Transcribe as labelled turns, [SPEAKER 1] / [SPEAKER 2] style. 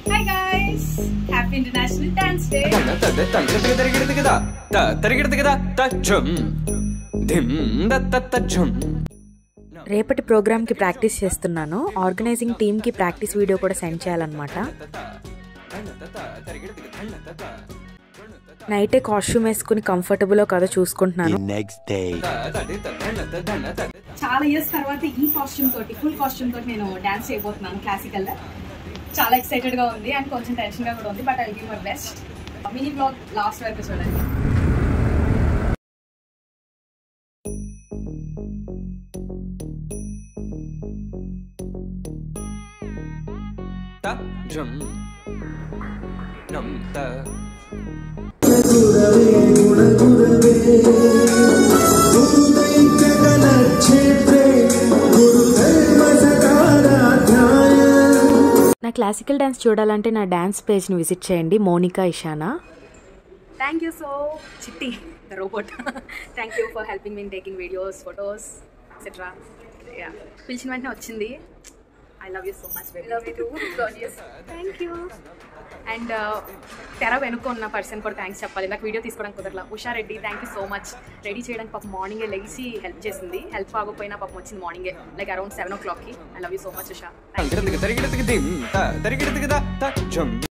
[SPEAKER 1] Hi guys! Happy International Dance Day!
[SPEAKER 2] తరిగిడదు కదా తరిగిడదు కదా తచ్చం ధిమ్ దత్తచ్చం
[SPEAKER 3] రేపటి ప్రోగ్రామ్కి ప్రాక్టీస్ చేస్తున్నాను ఆర్గనైజింగ్ టీమ్కి ప్రాక్టీస్ వీడియో కూడా సెండ్ చేయాలన్నమాట నైటే కాస్ట్యూమ్ వేసుకుని కంఫర్టబుల్లో కదా చూసుకుంటున్నాను
[SPEAKER 4] The next day.
[SPEAKER 1] చాలా ఇయర్స్ తర్వాత ఈ కాస్ట్యూమ్ తోటి ఫుల్ కాస్ట్యూమ్ తోటి నేను డాన్స్ చేయబోతున్నాను క్లాసికల్ చాలా ఎక్సైటెడ్ గా ఉంది అండ్ కొంచెం టెన్షన్ గా కూడా ఉంది but I give my best mini blog last వరకు చూడండి
[SPEAKER 2] తచ్చం నం త
[SPEAKER 3] నా క్లాసికల్ డ్యాన్స్ చూడాలంటే నా డ్యాన్స్ పేజ్ని విజిట్ చేయండి మోనికా ఇషానా
[SPEAKER 1] thank you so Chitti the robot thank you for helping me in taking videos photos etcetera పిలిచిన వెంటనే వచ్చింది I love you so much love you thank you and తెర వెనుక ఉన్న పర్సన్ కూడా థ్యాంక్స్ చెప్పాలి నాకు వీడియో తీసుకోవడానికి కుదరలా Usha Reddy thank you so much ready చేయడానికి పాపం మార్నింగే లేచి హెల్ప్ చేసింది హెల్ప్ ఆగకపోయినా పాపం వచ్చింది మార్నింగే లైక్ అరౌండ్ సెవెన్ ఓ క్లాక్కి I love you so much Usha thank you
[SPEAKER 2] తరిగిడదు ధిమ్ తరిగిడదు కదా తచ్చం